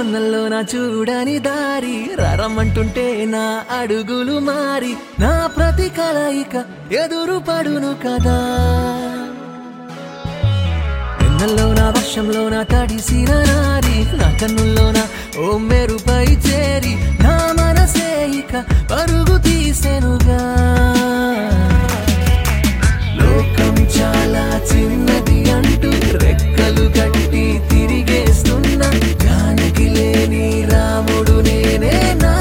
మున్నల్లోన చూడని దారి రరమంటుంటే నా అడుగులు మారి నా ప్రతి కలయిక ఎదురు పడును కదా వెన్నెల్లోన వర్షంలోన తడిసిన నారి నా కన్నుల్లోన ఓ మెరుపై చేరి నా మనసే ఇక పరుగు తీసెనుగా లోకం చాలా చిన్నది అంటూ రెక్కలు కట్టి తిరిగేస్తున్న జానకి లేని రాముడు నేనేనా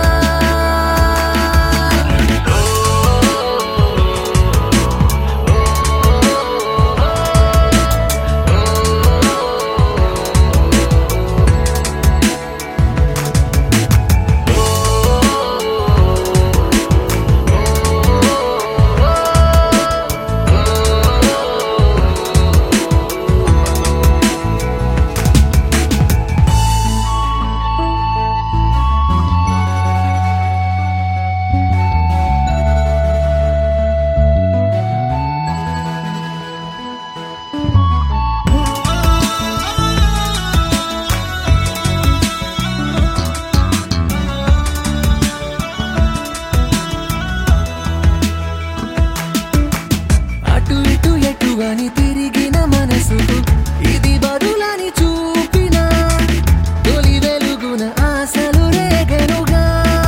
అటు ఇటు ఎటు అని తిరిగిన మనసుకు ఇది బదులని చూపిన తొలి వెలుగున ఆశలు రేగనుగా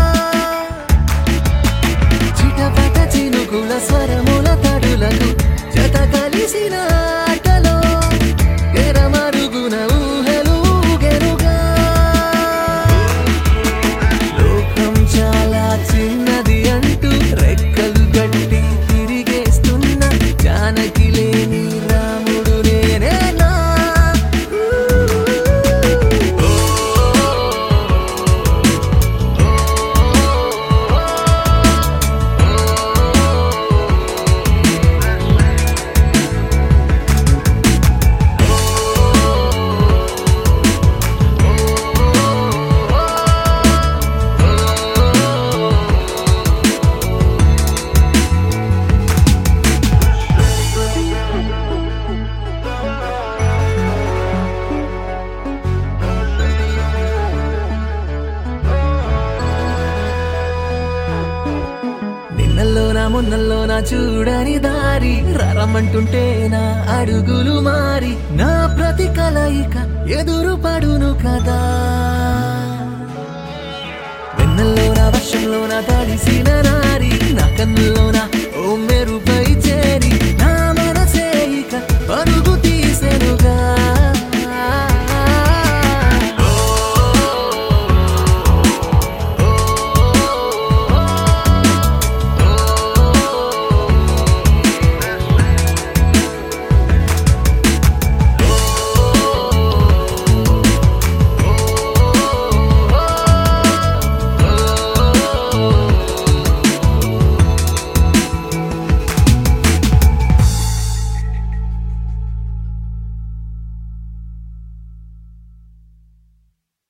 చిటపట చినుకుల స్వరముల తడులకు జత కలిసిన ఆటలో తెరమరుగున ఊహలు ఊగెనుగా లోకం చాలా చిన్నది అంటూ రెక్కలు గట్టి తిరిగేస్తున్న జానకి లేని రాముడు నేనేనా నిన్నల్లోనా మొన్నల్లోనా చూడని దారి రరమంటుంటే నా అడుగులు మారి నా ప్రతి కలయిక ఎదురు పడును కదా వెన్నెల్లోన వర్షంలోన తడిసిన నారి నా కన్నుల్లోన ఓ మెరుపై